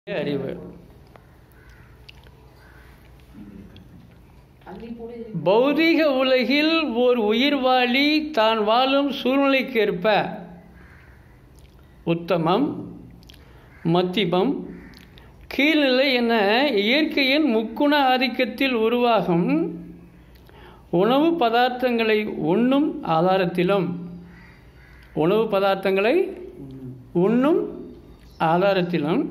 அறிவு பௌதீக உலகில் ஓர் உயிர்வாழி தான் வாழும் சூழ்நிலைக்கேற்ப உத்தமம் மத்திபம் கீழ்நிலை என இயற்கையின் முக்குண ஆதிக்கத்தில் உருவாகும் உணவு பதார்த்தங்களை உண்ணும் ஆதாரத்திலும் உணவு பதார்த்தங்களை உண்ணும் ஆதாரத்திலும்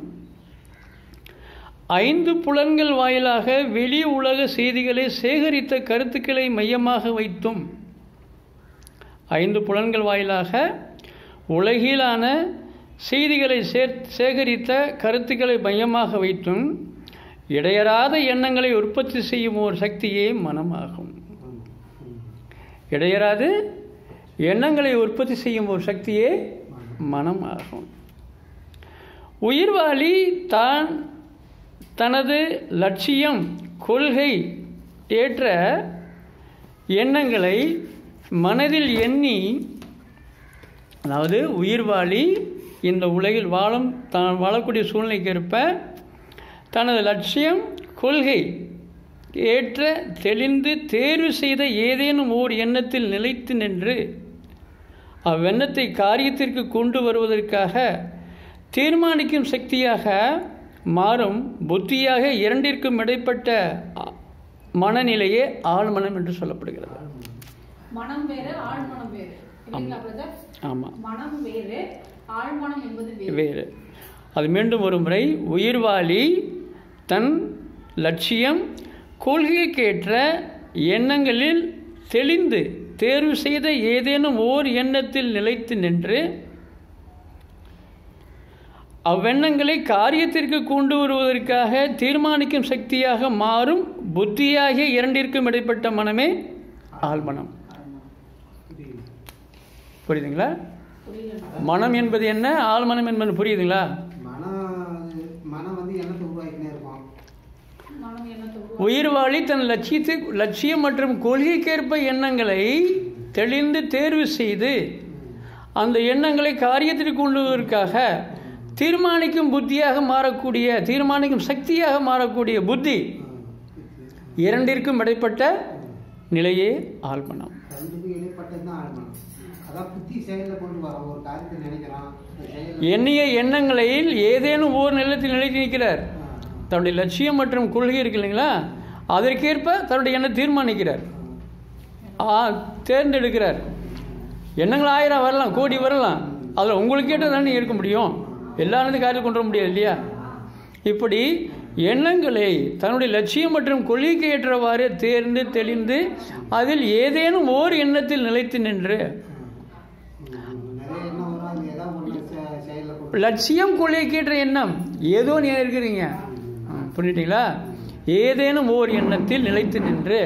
ஐந்து புலன்கள் வாயிலாக வெளி உலக செய்திகளை சேகரித்த கருத்துக்களை மையமாக வைத்தும் ஐந்து புலன்கள் வாயிலாக உலகிலான செய்திகளை சே சேகரித்த கருத்துக்களை மையமாக வைத்தும் இடையறாத எண்ணங்களை உற்பத்தி செய்யும் ஒரு சக்தியே மனமாகும் இடையறாது எண்ணங்களை உற்பத்தி செய்யும் ஒரு சக்தியே மனம் ஆகும் உயிர்வாளி தான் தனது லட்சியம் கொள்கை ஏற்ற எண்ணங்களை மனதில் எண்ணி அதாவது உயிர்வாளி இந்த உலகில் வாழும் தான் வாழக்கூடிய சூழ்நிலைக்கேற்ப தனது லட்சியம் கொள்கை ஏற்ற தெளிந்து தேர்வு செய்த ஏதேனும் ஓர் எண்ணத்தில் நிலைத்து நின்று அவ்வெண்ணத்தை காரியத்திற்கு கொண்டு வருவதற்காக தீர்மானிக்கும் சக்தியாக மாறும் புத்தியாக இரண்டிற்கும் இடைப்பட்ட மனநிலையே ஆழ்மனம் என்று சொல்லப்படுகிறது மனம் வேறு ஆழ்மனம் வேறு இல்லைங்களா பிரதர் ஆமாம் மனம் வேறு ஆழ்மனம் என்பது வேறு வேறு அது மீண்டும் ஒரு முறை உயிர்வாளி தன் லட்சியம் கொள்கைக்கேற்ற எண்ணங்களில் தெளிந்து தேர்வு செய்த ஏதேனும் ஓர் எண்ணத்தில் நிலைத்து நின்று அவ்வெண்ணங்களை காரியத்திற்கு கொண்டு வருவதற்காக தீர்மானிக்கும் சக்தியாக மாறும் புத்தியாகிய இரண்டிற்கும் இடைப்பட்ட மனமே ஆழ்மனம் புரியுதுங்களா புரியல மனம் என்பது என்ன ஆழ்மனம் என்பது புரியுதுங்களா மனம் மனம் வந்து எண்ணத்தை உருவாக்கினே இருக்கும் மனம் என்னத்தை உயிர்வாழி தன் லட்சியத்தை லட்சியம் மற்றும் கொள்கைக்கேற்ப எண்ணங்களை தெளிந்து தேர்வு செய்து அந்த எண்ணங்களை காரியத்திற்கு கொள்வதற்காக தீர்மானிக்கும் புத்தியாக மாறக்கூடிய தீர்மானிக்கும் சக்தியாக மாறக்கூடிய புத்தி இரண்டிற்கும் இடைப்பட்ட நிலையே ஆழ்மனம் ரெண்டுக்கும் இடைப்பட்டது தான் ஆழ்மனம் அதான் புத்தி செயலில் கொண்டு வரோம் ஒரு காரியத்தை நினைக்கிறோம் அந்த செயல் எண்ணிய எண்ணங்களில் ஏதேனும் ஓர் நிலத்தில் நிலைத்து நிற்கிறார் தன்னுடைய லட்சியம் மற்றும் கொள்கை இருக்கு இல்லைங்களா அதற்கேற்ப தன்னுடைய எண்ணம் தீர்மானிக்கிறார் ஆ தேர்ந்தெடுக்கிறார் எண்ணங்கள் ஆயிரம் வரலாம் கோடி வரலாம் அதில் உங்களுக்கு கேட்டது தானே இருக்க முடியும் எல்லா நேரத்தையும் காரியத்தில் கொண்டு வர முடியாது இல்லையா இப்படி எண்ணங்களை தன்னுடைய லட்சியம் மற்றும் கொள்கைக்கு ஏற்றவாறு தேர்ந்து தெளிந்து அதில் ஏதேனும் ஓர் எண்ணத்தில் நிலைத்து நின்று நிறைய எண்ணம் வரும் அது ஏதாவது ஒன்று செயலில் கொண்டு லட்சியம் கொள்கைக்கேற்ற எண்ணம் ஏதோ நீ இருக்கிறீங்க ஆ, புரிஞ்சுட்டீங்களா ஏதேனும் ஓர் எண்ணத்தில் நிலைத்து நின்று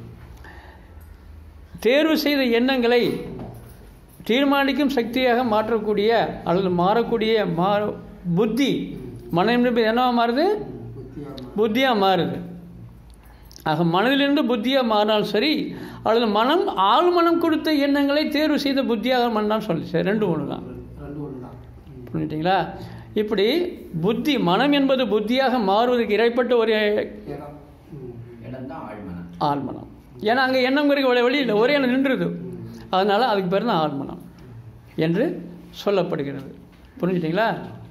தேர்வு செய்த எண்ணங்களை தீர்மானிக்கும் சக்தியாக மாற்றக்கூடிய அல்லது மாறக்கூடிய மா புத்தி மனம் என்பது என்னவா மாறுது புத்தியாக புத்தியாக மாறுது ஆக மனதிலிருந்து புத்தியாக மாறினாலும் சரி அல்லது மனம் ஆள் மனம் கொடுத்த எண்ணங்களை தேர்வு செய்த புத்தியாக மன்னாலும் சொல்லி சரி ரெண்டு ஒன்று தான் ரெண்டு ஒன்று தான் புரிஞ்சுட்டிங்களா இப்படி புத்தி மனம் என்பது புத்தியாக மாறுவதற்கு இடைப்பட்ட ஒரு இடம் ம். இடம் தான் ஆழ்மனம் ஆழ்மனம் ஏன்னா அங்கே எண்ணம் இருக்க வழி வழி இல்லை ஒரே எண்ணம் நின்றுது அதனால் அதுக்கு பேர் தான் ஆழ்மனம் என்று சொல்லப்படுகிறது புரிஞ்சுட்டிங்களா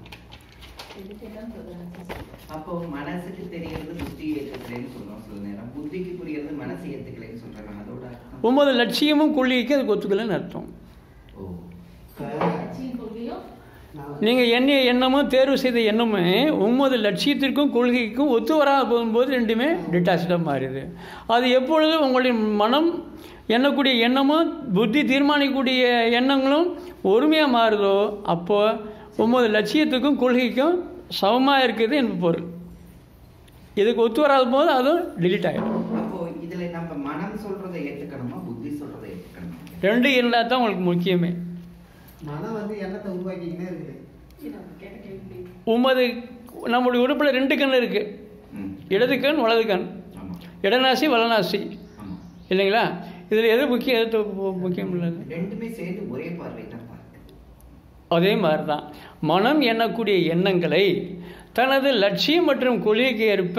அப்போ மனசுக்கு தெரியறது புத்தி ஏற்றுக்கலைன்னு சொல்றோம் சில நேரம் புத்திக்கு புரியறது மனசு ஏத்துக்கலைன்னு சொல்றாங்க அதோட அர்த்தம் ஒன்பது லட்சியமும் கொள்கைக்கு அதுக்கு ஒத்துக்கலைன்னு அர்த்தம் ஓ இப்ப லட்சியம் கொள்கையும் நான் நீங்கள் எண்ணிய எண்ணமும் தேர்வு செய்த எண்ணமுமே ஒன்பது லட்சியத்திற்கும் கொள்கைக்கும் ஒத்து வராது போகும்போது ரெண்டுமே டிட்டாச்சாக மாறிடுது அது எப்பொழுது உங்களுடைய மனம் எண்ணக்கூடிய எண்ணமும் புத்தி தீர்மானிக்கக்கூடிய எண்ணங்களும் ஒருமையாக மாறுதோ அப்போ ஒன்பது லட்சியத்துக்கும் கொள்கைக்கும் சமமாக இருக்குது என்பது பொருள் இதுக்கு ஒத்து வராத போது அதுவும் டிலீட் ஆகிடும் அப்போ இதுல நம்ம மனம் சொல்றதை ஏத்துக்கணுமா புத்தி சொல்றதை ஏத்துக்கணுமா ரெண்டு இருந்தால் தான் உங்களுக்கு முக்கியமே மனம் வந்து எண்ணத்தை உருவாக்கிக்கினே இருக்குது இது நம்ம கேட்ட கேள்வி ஒன்பது நம்மளுடைய உறுப்பில் ரெண்டு கண் இருக்குது ம் இடது கண் வலது கண் ஆமா இடநாசி வலநாசி ஆமா இல்லைங்களா இதில் எது முக்கியம் எது தொ- முக்கியம் இல்லது ரெண்டுமே சேர்ந்து ஒரே பார்வை தான் பார்க்குது அதே மாதிரி தான் மனம் எண்ணக்கூடிய எண்ணங்களை தனது லட்சியம் மற்றும் கொள்கைக்கு ஏற்ப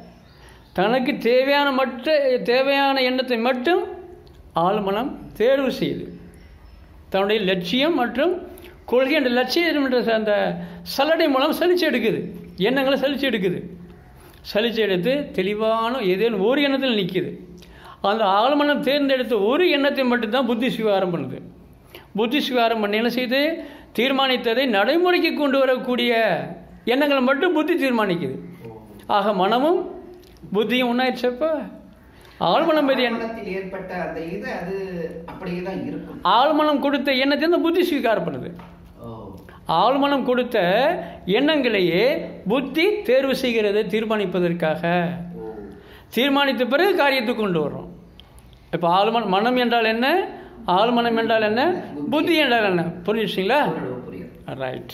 தனக்கு தேவையான மற்ற தேவையான எண்ணத்தை மட்டும் ஆழ்மனம் தேர்வு செய்து தன்னுடைய லட்சியம் மற்றும் கொள்கை என்ற லட்சியம் என்ற அந்த சல்லடை மூலம் சலிச்சு எடுக்குது எண்ணங்களை சலிச்சு எடுக்குது சலிச்சு எடுத்து தெளிவான ஏதேனும் ஒரு எண்ணத்தில் நிற்கிது அந்த ஆழ்மனம் தேர்ந்தெடுத்த ஒரு எண்ணத்தை மட்டும்தான் புத்தி சுவிகாரம் பண்ணுது புத்தி சுவிகாரம் பண்ணி என்ன செய்து தீர்மானித்ததை நடைமுறைக்கு கொண்டு வரக்கூடிய எண்ணங்களை மட்டும் புத்தி தீர்மானிக்குது ஆக மனமும் புத்தியும் ஒன்றாயிடுச்சப்ப ஆழ்மனம் மீது எண்ணம் மனத்தில் ஏற்பட்ட அந்த இது அது அப்படியே தான் இருக்கும் ஆழ்மனம் கொடுத்த எண்ணத்தை அந்த புத்தி ஸ்வீகாரம் பண்ணுது ஓ ஆழ்மனம் கொடுத்த எண்ணங்களையே புத்தி தேர்வு செய்கிறது தீர்மானிப்பதற்காக ஓ தீர்மானித்த பிறகு காரியத்துக்கு கொண்டு வர்றோம் இப்போ ஆழ்மனம் மனம் என்றால் என்ன ஆழ்மனம் என்றால் என்ன புத்தி என்றால் என்ன புரிஞ்சுச்சிங்களா ஓரளவு புரியுது ரைட்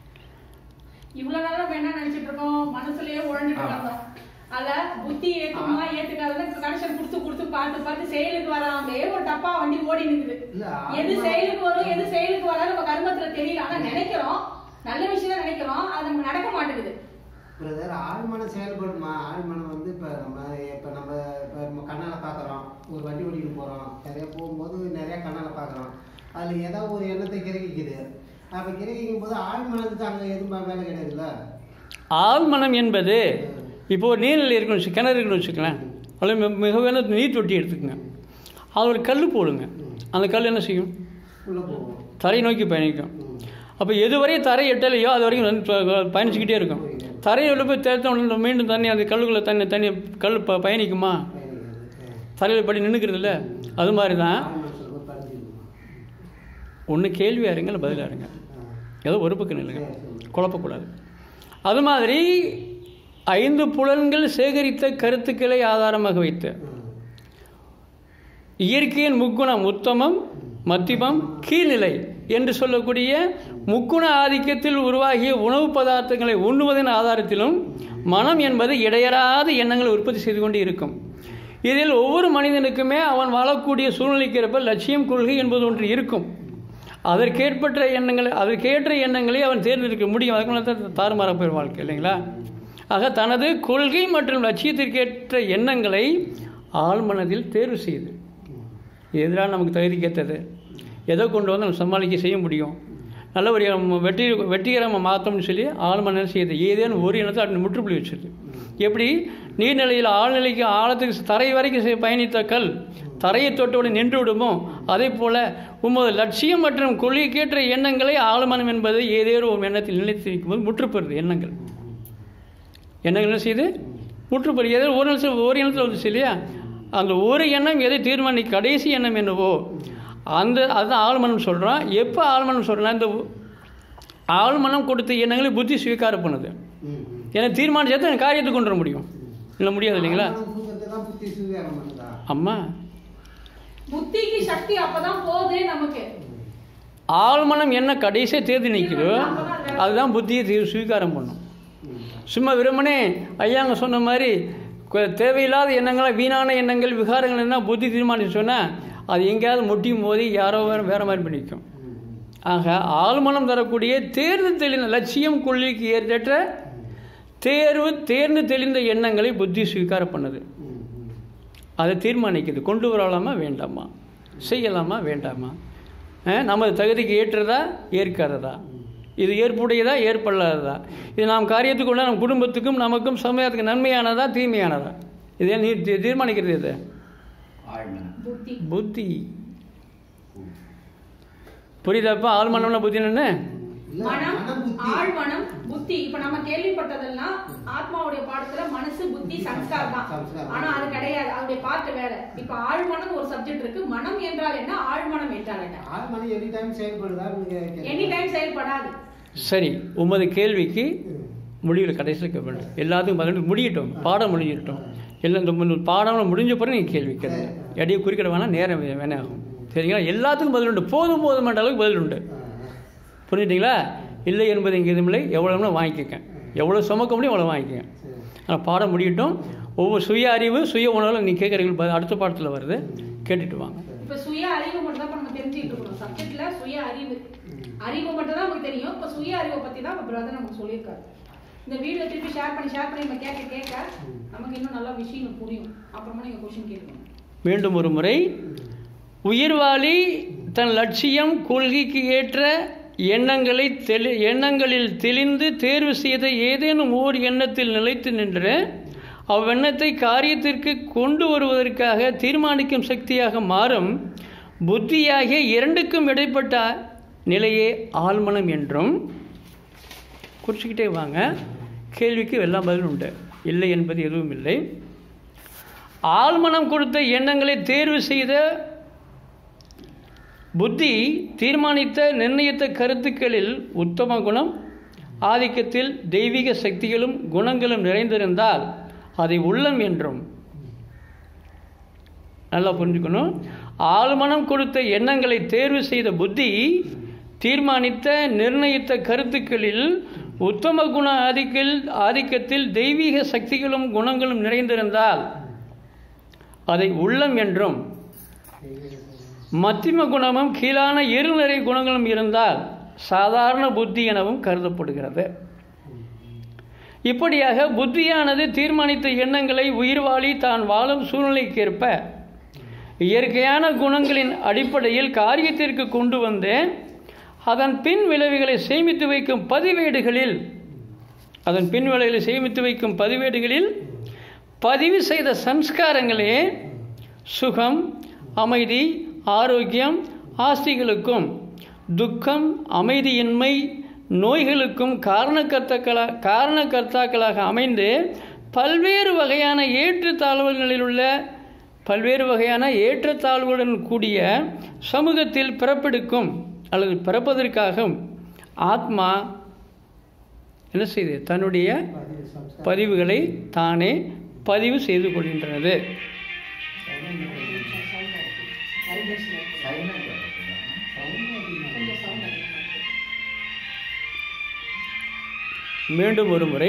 இவ்வளவு நாளா நம்ம என்ன நினைச்சிட்டு இருக்கோம் மனசுலயே உழஞ்சிட்டு இருந்தோம் அத புத்தி ஏத்துமா ஏத்துக்காதுன்னு கனெக்ஷன் கொடுத்து கொடுத்து பார்த்து பார்த்து செயலுக்கு வராமே ஒரு டப்பா வண்டி ஓடி நிக்குது இல்ல, எது ஆமா. செயலுக்கு வரும் எது செயலுக்கு வராது நம்ம கர்மத்துல தெரியல ஆனா நினைக்கிறோம் நல்ல விஷயம் தான் நினைக்கிறோம் அது நம்ம நடக்க மாட்டேங்குது பிரதர் ஆழ்மனம் செயல்படுமா ஆழ்மனம் வந்து இப்போ நம்ம இப்போ நம்ம இப்போ நம்ம கண்ணால் பார்க்குறோம் ஒரு வண்டி ஓட்டிட்டு போகிறோம் நிறைய போகும்போது நிறைய கண்ணால் பார்க்குறோம் அதில் ஏதோ ஒரு எண்ணத்தை கிரகிக்குது அப்போ கிரகிக்கும் போது ஆழ்மனத்துக்கு அங்கே எதுவும் வேலை கிடையாதுல்ல ஆழ்மனம் என்பது இப்போ ஒரு நீர்நிலை இருக்குன்னு வச்சு கிணறு இருக்குன்னு வச்சுக்கலாம் அதில் மிக மிக வேணும் நீர் தொட்டி எடுத்துக்கோங்க அது ஒரு கல் போடுங்க அந்த கல் என்ன செய்யும் உள்ளே போவோம் தரை நோக்கி பயணிக்கும் அப்போ எதுவரை தரை எட்டலையோ அது வரைக்கும் வந்து ப- பயணிச்சுக்கிட்டே இருக்கும் தரையில் போய் தேர்த்த உடனே மீண்டும் தண்ணி அந்த கல்லுக்குள்ளே தண்ணி தண்ணி கல் ப பயணிக்குமா தரையில் படி நின்றுக்கிறது இல்லை அது மாதிரி தான் ஆழ்மனம் சொல்லும்போது பதிஞ்சிருக்குமா ஒன்று கேள்வியாக இருங்க இல்லை பதிலாக இருங்க ஏதோ ஒரு பக்கம் நில்லுங்க குழப்பக்கூடாது அது மாதிரி ஐந்து புலன்கள் சேகரித்த கருத்துக்களை ஆதாரமாக வைத்து இயற்கையின் முக்குணம் உத்தமம் மத்தியமம் கீழ்நிலை என்று சொல்லக்கூடிய முக்குண ஆதிக்கத்தில் உருவாகிய உணவு பதார்த்தங்களை உண்ணுவதன் ஆதாரத்திலும் மனம் என்பது இடையறாத எண்ணங்களை உற்பத்தி செய்து கொண்டு இருக்கும் இதில் ஒவ்வொரு மனிதனுக்குமே அவன் வாழக்கூடிய சூழ்நிலைக்கேற்ப லட்சியம் கொள்கை என்பது ஒன்று இருக்கும் அதற்கேற்பட்ட எண்ணங்களை அதற்கேற்ற எண்ணங்களை அவன் தேர்ந்தெடுக்க முடியும் அதுக்கு மேலே தான் தாறுமாற போய் வாழ்க்கை இல்லைங்களா ஆக தனது கொள்கை மற்றும் லட்சியத்திற்கேற்ற எண்ணங்களை ஆழ்மனதில் தேர்வு செய்து எதிராக நமக்கு தகுதிக்கேற்றது எதை கொண்டு வந்து நம்ம சமாளிக்க செய்ய முடியும் நல்ல ஒரு நம்ம வெற்றி வெற்றிகரமாக மாற்றோம்னு சொல்லி ஆழ்மனம் செய்யுது ஏதேனும் ஒரு இனத்தை அப்படி முற்றுப்புள்ளி வச்சிருது எப்படி நீர்நிலையில் ஆழ்நிலைக்கு ஆழத்துக்கு தரை வரைக்கும் செ- பயணித்த கல் தரையை தொட்டவுடன் நின்று விடுமோ அதே போல உமது லட்சியம் மற்றும் கொள்கைக்கேற்ற எண்ணங்களை ஆழ்மனம் என்பது ஏதேனும் ஒரு எண்ணத்தில் நிலைத்து நிற்கும்போது முற்றுப்பெறுது எண்ணங்கள் எண்ணங்கள் என்ன செய்யுது முற்றுப்பெறு ஏதோ ஒரு நிமிஷம் ஒரு எண்ணத்தில் வந்துச்சு இல்லையா அந்த ஒரு எண்ணம் எதை தீர்மானி கடைசி எண்ணம் என்னவோ அந்த அதுதான் ஆழ்மனம் சொல்கிறோம் எப்போ ஆழ்மனம் சொல்கிறோம் இந்த ஆழ்மனம் கொடுத்த எண்ணங்களை புத்தி ஸ்வீகாரம் பண்ணுது ம், ம். ஏன்னா தீர்மானிச்சா தான் காரியத்துக்கு கொண்டு வர முடியும் இல்லை முடியாது இல்லைங்களா ஆழ்மனம் கொடுக்கறது தான் புத்தி சுவீகாரம் பண்ணுதா அம்மா புத்திக்கு சக்தி அப்பதான் போகுது நமக்கு ஆழ்மனம் என்ன கடைசியாக தேர்ந்து நிற்கிறோ அதுதான் புத்தியை தீ- ஸ்வீகாரம் பண்ணும் சும்மா வெறுமனே ஐயாங்க சொன்ன மாதிரி கொ- தேவையில்லாத எண்ணங்களை வீணான எண்ணங்கள் விகாரங்கள் என்ன புத்தி தீர்மானிச்சு சொன்னால் அது எங்கேயாவது முட்டியும் போது யாரோ வேறு வேறு மாதிரி பண்ணிக்கும் ஆக ஆழ்மனம் தரக்கூடிய தேர்ந்து தெளிந்த லட்சியம் கொள்கைக்கு ஏற்ற தேர்வு தேர்ந்து தெளிந்த எண்ணங்களை புத்தி ஸ்வீகாரம் பண்ணுது ம், ம். அதை தீர்மானிக்குது கொண்டு வரலாமா வேண்டாமா செய்யலாமா வேண்டாமா அஹ், நமது தகுதிக்கு ஏற்றதா ஏற்காததா இது ஏற்புடையதா ஏற்படாததா இது நாம் காரியத்துக்கு உள்ள நம் குடும்பத்துக்கும் நமக்கும் சமயத்துக்கு நன்மையானதா தீமையானதா இதே நீ தீ- தீர்மானிக்கிறது இது ஆழ்மனம் புத்தி புத்தி புரியுதாப்பா ஆழ்மனம்னா புத்தி என்ன இல்ல, மனம் மனம் புத்தி ஆழ்மனம் புத்தி இப்ப நம்ம கேள்விப்பட்டதெல்லாம் ஆத்மாவுடைய பாடத்துல மனசு புத்தி சம்ஸ்கார் தான் சம்ஸ்காரம். ஆனா அது கிடையாது அதோடைய பார்ட் வேற இப்ப ஆழ்மனம் ஒரு சப்ஜெக்ட் இருக்கு மனம் என்றால் என்ன ஆழ்மனம் என்றால் என்ன ஆழ்மனம் எனி டைம் செயல்படுதா நீங்க எனி டைம் செயல்படாது சரி உமது கேள்விக்கு முடிவில் கடைசியில் கேட்க வேண்டும் எல்லாத்துக்கும் பதில் முடியட்டும் பாடம் முடிஞ்சிடட்டும் எல்லாம் இந்த மு- பாடம் முடிஞ்ச பிறகு நீங்கள் கேள்வி கேட்குங்க இடையே குறுக்கிட வேணாம் நேரம் வே- வேணாம் ஆகும் சரிங்களா எல்லாத்துக்கும் பதில் உண்டு போதும் போதும் அளவுக்கு பதில் உண்டு புரிஞ்சுட்டிங்களா இல்லை என்பது இங்கே எதுவும் இல்லை எவ்வளோனா வாங்கிக்கங்க எவ்வளோ சுமக்க முடியும் அவ்வளோ வாங்கிக்கங்க ஆனால் பாடம் முடியட்டும் ஒவ்வொரு சுய அறிவு சுய உணர்வில் நீங்கள் கேட்குறீங்க அடுத்த பாடத்தில் வருது கேட்டுட்டு வாங்க இப்ப சுய அறிவு மட்டும் தான் இப்ப நம்ம தெரிஞ்சுக்கிட்டு இருக்கணும் சப்ஜெக்ட்ல சுய அறிவு அறிவு மட்டும் தான் நமக்கு தெரியும் இப்ப சுய அறிவை பத்தி தான் பிரதர் நமக்கு சொல்லியிருக்காரு இந்த வீடியோ திருப்பி ஷேர் பண்ணி ஷேர் பண்ணி நம்ம கேட்க கேட்க நமக்கு இன்னும் நல்லா விஷயம் புரியும் அப்புறமா நீங்க கொஸ்டின் கேட்கணும் மீண்டும் ஒரு முறை உயிர்வாளி தன் லட்சியம் கொள்கைக்கு ஏற்ற எண்ணங்களை தெளி எண்ணங்களில் தெளிந்து தேர்வு செய்த ஏதேனும் ஓர் எண்ணத்தில் நிலைத்து நின்று அவ்வெண்ணத்தை காரியத்திற்கு கொண்டு வருவதற்காக தீர்மானிக்கும் சக்தியாக மாறும் புத்தியாகிய இரண்டுக்கும் இடைப்பட்ட நிலையே ஆழ்மனம் என்றும் குறிச்சிக்கிட்டே வாங்க கேள்விக்கு எல்லாம் பதில் உண்டு இல்லை என்பது எதுவும் இல்லை ஆழ்மனம் கொடுத்த எண்ணங்களை தேர்வு செய்த புத்தி தீர்மானித்த நிர்ணயித்த கருத்துக்களில் உத்தம குணம் ஆதிக்கத்தில் தெய்வீக சக்திகளும் குணங்களும் நிறைந்திருந்தால் அதை உள்ளம் என்றும் நல்லா புரிஞ்சுக்கணும் ஆழ்மனம் கொடுத்த எண்ணங்களை தேர்வு செய்த புத்தி தீர்மானித்த நிர்ணயித்த கருத்துக்களில் உத்தம குண ஆதிக்கில் ஆதிக்கத்தில் தெய்வீக சக்திகளும் குணங்களும் நிறைந்திருந்தால் அதை உள்ளம் என்றும் மத்திம குணமும் கீழான இருநிறை குணங்களும் இருந்தால் சாதாரண புத்தி எனவும் கருதப்படுகிறது இப்படியாக புத்தியானது தீர்மானித்த எண்ணங்களை உயிர்வாழி தான் வாழும் சூழ்நிலைக்கேற்ப இயற்கையான குணங்களின் அடிப்படையில் காரியத்திற்கு கொண்டு வந்து அதன் பின் விளைவுகளை சேமித்து வைக்கும் பதிவேடுகளில் அதன் பின் விளைவுகளை சேமித்து வைக்கும் பதிவேடுகளில் பதிவு செய்த சம்ஸ்காரங்களே சுகம் அமைதி ஆரோக்கியம் ஆஸ்திகளுக்கும் துக்கம் அமைதியின்மை நோய்களுக்கும் காரணக்கர்த்தாக்களா காரணக்கர்த்தாக்களாக அமைந்து பல்வேறு வகையான ஏற்றத்தாழ்வுகளில் உள்ள பல்வேறு வகையான ஏற்றத்தாழ்வுடன் கூடிய சமூகத்தில் பிறப்பெடுக்கும் அல்லது பிறப்பதற்காக ஆத்மா என்ன செய்து தன்னுடைய பதிவுகளை தானே பதிவு செய்து கொள்கின்றது மீண்டும் ஒரு முறை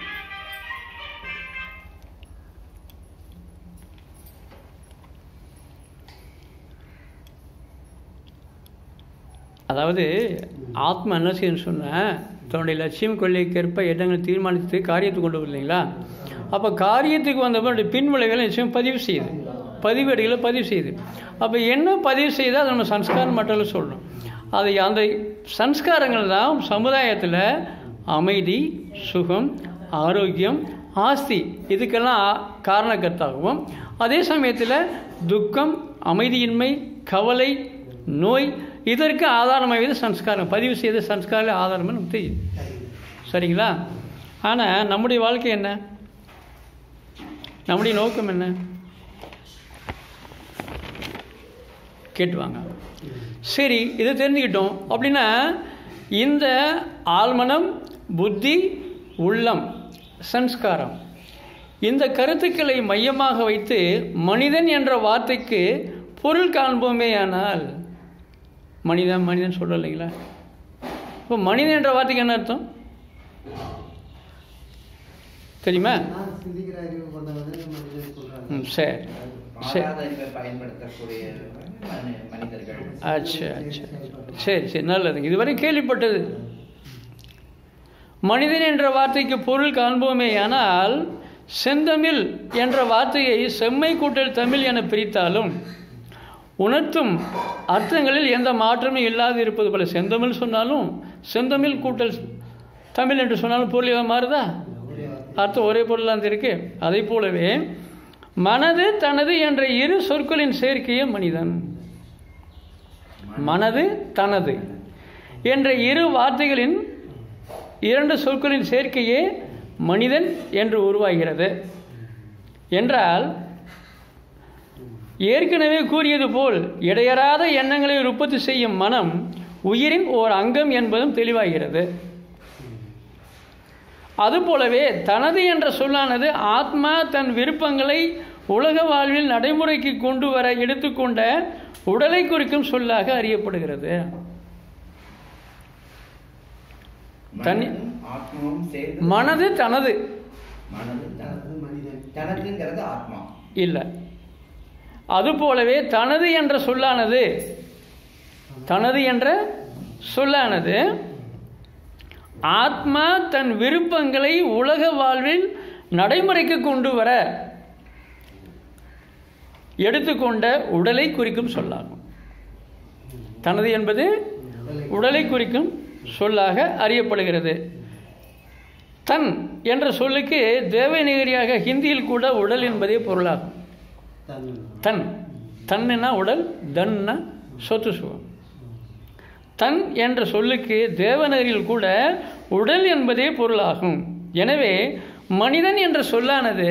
அதாவது ஆத்மா என்ன செய்யணும்னு சொன்னால் தன்னுடைய லட்சியம் கொள்ளைக்கேற்ப எண்ணங்களை தீர்மானித்து காரியத்துக்கு கொண்டு வரலைங்களா அப்போ காரியத்துக்கு வந்தப்போ பின் விளைவுகளை நிச்சயம் பதிவு செய்யுது பதிவேடுகளை பதிவு செய்யுது அப்போ என்ன பதிவு செய்தால் அதை நம்ம சன்ஸ்காரம் மட்டும் சொல்லணும் அது அந்த சன்ஸ்காரங்கள் தான் சமுதாயத்தில் அமைதி சுகம் ஆரோக்கியம் ஆஸ்தி இதுக்கெல்லாம் ஆ- காரணக்கர்த்தாகவும் அதே சமயத்தில் துக்கம் அமைதியின்மை கவலை நோய் இதற்கு ஆதாரமாக சன்ஸ்காரம் பதிவு செய்த சன்ஸ்காரம் ஆதாரமாக நமக்கு தெரியும் சரிங்களா ஆனால் நம்முடைய வாழ்க்கை என்ன நம்முடைய நோக்கம் என்ன கேட்டு வாங்க சரி இதை தெரிஞ்சுக்கிட்டோம் அப்படின்னா இந்த ஆழ்மனம் புத்தி உள்ளம் சன்ஸ்காரம் இந்த கருத்துக்களை மையமாக வைத்து மனிதன் என்ற வார்த்தைக்கு பொருள் காண்போமேயானால் மனிதன் மனிதன் சொல்கிறோம் இல்லைங்களா இப்போ மனிதன் என்ற வார்த்தைக்கு என்ன அர்த்தம் தெரியுமா நான் சிந்திக்கிற அறிவு கொண்டவனே மனிதன் சொல்றாங்க ம் சரி சரி மாறாத அறிவை பயன்படுத்தக்கூடிய மனி- மனிதர்கள் அச்சா அச்சா சரி சரி நல்லதுங்க இதுவரை கேள்விப்பட்டது மனிதன் என்ற வார்த்தைக்கு பொருள் காண்போமே ஆனால் செந்தமிழ் என்ற வார்த்தையை செம்மை கூட்டல் தமிழ் என பிரித்தாலும் உணர்த்தும் அர்த்தங்களில் எந்த மாற்றமும் இல்லாது இருப்பது போல செந்தமிழ் சொன்னாலும் செந்தமிழ் கூட்டல் தமிழ் என்று சொன்னாலும் பொருள் எதாவது மாறுதா அர்த்தம் ஒரே பொருளாக இருக்கு அதை போலவே மனது தனது என்ற இரு சொற்களின் சேர்க்கையே மனிதன் மனது தனது என்ற இரு வார்த்தைகளின் இரண்டு சொற்களின் சேர்க்கையே மனிதன் என்று உருவாகிறது என்றால் ஏற்கனவே கூறியது போல் இடையறாத எண்ணங்களை உற்பத்தி செய்யும் மனம் உயிரின் ஓர் அங்கம் என்பதும் தெளிவாகிறது அதுபோலவே தனது என்ற சொல்லானது ஆத்மா தன் விருப்பங்களை உலக வாழ்வில் நடைமுறைக்கு கொண்டு வர எடுத்துக்கொண்ட உடலை குறிக்கும் சொல்லாக அறியப்படுகிறது தனி- மனதும் ஆத்மாவும் சேர்ந்து மனது தனது மனது தனது அது மனிதன் தனதுங்கிறது ஆத்மா இல்லை அதுபோலவே தனது என்ற சொல்லானது தனது என்ற சொல்லானது ஆத்மா தன் விருப்பங்களை உலக வாழ்வில் நடைமுறைக்கு கொண்டு வர எடுத்துக்கொண்ட உடலை குறிக்கும் சொல்லாகும் தனது என்பது உடலை குறிக்கும் சொல்லாக அறியப்படுகிறது தன் என்ற சொல்லுக்கு தேவநேரியாக ஹிந்தியில் கூட உடல் என்பதே பொருளாகும் தன் தன் தன்னுனா உடல் தன்னா சொத்து சுகம் தன் என்ற சொல்லுக்கு தேவநகரில் கூட உடல் என்பதே பொருளாகும் எனவே மனிதன் என்ற சொல்லானது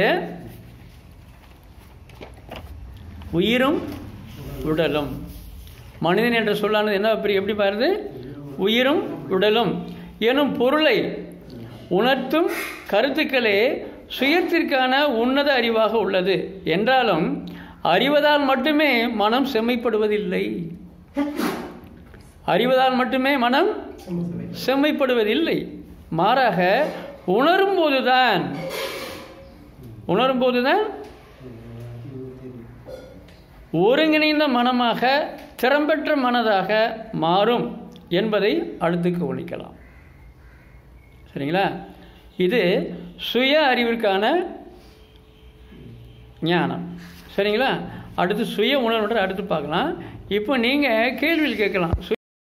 உயிரும் உடலும் மனிதன் என்ற சொல்லானது என்ன அப்படி எப்படி பாருது உயிரும் உடலும் எனும் பொருளை உணர்த்தும் கருத்துக்களே சுயத்திற்கான உன்னத அறிவாக உள்ளது என்றாலும் அறிவதால் மட்டுமே மனம் செம்மைப்படுவதில்லை அறிவதால் மட்டுமே மனம் செம்மைப்படுவதில்லை மாறாக உணரும் போதுதான் உணரும் போதுதான் ஒருங்கிணைந்த மனமாக திறம்பெற்ற மனதாக மாறும் என்பதை அடுத்து கவனிக்கலாம் சரிங்களா இது சுய அறிவிற்கான ஞானம் சரிங்களா அடுத்து சுய உணர்வுன்ற அடுத்து பார்க்கலாம் இப்போ நீங்கள் கேள்வியில் கேட்கலாம்